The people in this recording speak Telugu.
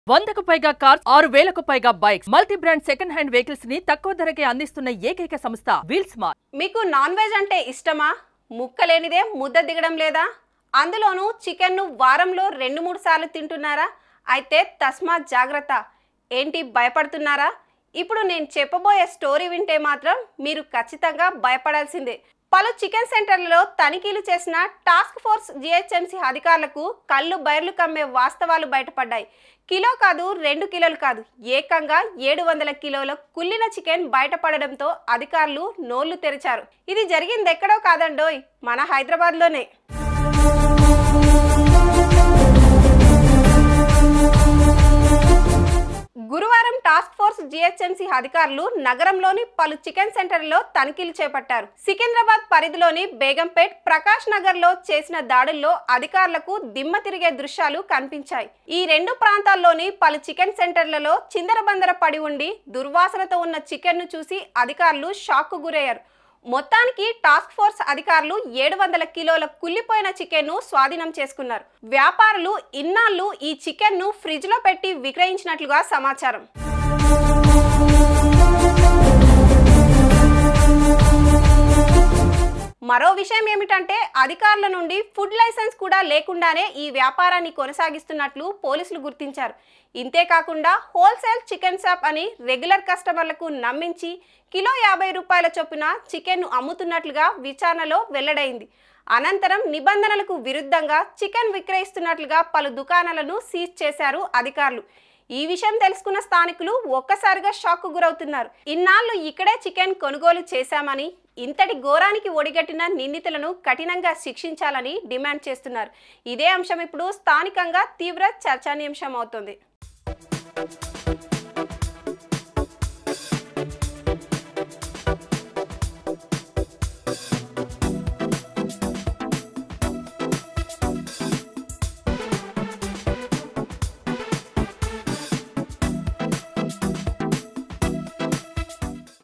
వందకు పైగా కార్స్ ఆరు వేలకు పైగా bikes multi brand second hand vehicles ని తక్కువ ధరకే అందిస్తున్న ఏకైక సంస్థ వీల్ స్మార్ట్ మీకు నాన్ వెజ్ అంటే ఇష్టమా ముక్కలేనిదే ముద్ద దిగడం లేదా అందులోనూ చికెన్ను వారంలో రెండు మూడు సార్లు తింటున్నారా అయితే తస్మాత్ జాగ్రత్త ఏంటి భయపడుతున్నారా ఇప్పుడు నేను చెప్పబోయే స్టోరీ వింటే మాత్రం మీరు ఖచ్చితంగా భయపడాల్సిందే పలు చికెన్ సెంటర్లలో తనిఖీలు చేసిన టాస్క్ ఫోర్స్ జిహెచ్ఎంసీ అధికారులకు కళ్ళు బయర్లు కమ్మే వాస్తవాలు బయటపడ్డాయి కిలో కాదు రెండు కిలోలు కాదు ఏకంగా ఏడు వందల కిలోల కుళ్ళిన చికెన్ బయటపడడంతో అధికారులు నోళ్లు తెరిచారు ఇది జరిగింది ఎక్కడో కాదండోయ్ మన హైదరాబాద్లోనే గురువారం టాస్క్ ఫోర్స్ జిహెచ్ఎంసీ అధికారులు నగరంలోని పలు చికెన్ సెంటర్లలో తనిఖీలు చేపట్టారు సికింద్రాబాద్ పరిధిలోని బేగంపేట్ ప్రకాష్ నగర్ లో చేసిన దాడుల్లో అధికారులకు దిమ్మ తిరిగే దృశ్యాలు కనిపించాయి ఈ రెండు ప్రాంతాల్లోని పలు చికెన్ సెంటర్లలో చిందరబందర పడి ఉండి దుర్వాసనతో ఉన్న చికెన్ ను చూసి అధికారులు షాక్ కు గురయ్యారు మొత్తానికి టాస్క్ ఫోర్స్ అధికారులు ఏడు వందల కిలోల కుళ్ళిపోయిన చికెన్ ను స్వాధీనం చేసుకున్నారు వ్యాపారులు ఇన్నాళ్ళు ఈ చికెన్ ను ఫ్రిడ్జ్ లో పెట్టి విక్రయించినట్లుగా సమాచారం మరో విషయం ఏమిటంటే అధికారుల నుండి ఫుడ్ లైసెన్స్ కూడా లేకుండానే ఈ వ్యాపారాన్ని కొనసాగిస్తున్నట్లు పోలీసులు గుర్తించారు ఇంతేకాకుండా హోల్సేల్ చికెన్ షాప్ అని రెగ్యులర్ కస్టమర్లకు నమ్మించి కిలో యాభై రూపాయల చొప్పున చికెన్ను అమ్ముతున్నట్లుగా విచారణలో వెల్లడైంది అనంతరం నిబంధనలకు విరుద్ధంగా చికెన్ విక్రయిస్తున్నట్లుగా పలు దుకాణాలను సీజ్ చేశారు అధికారులు ఈ విషయం తెలుసుకున్న స్థానికులు ఒక్కసారిగా షాక్ గురవుతున్నారు ఇన్నాళ్ళు ఇక్కడే చికెన్ కొనుగోలు చేశామని ఇంతటి ఘోరానికి ఒడిగట్టిన నిందితులను కఠినంగా శిక్షించాలని డిమాండ్ చేస్తున్నారు ఇదే అంశం ఇప్పుడు స్థానికంగా తీవ్ర చర్చానీయాంశం అవుతుంది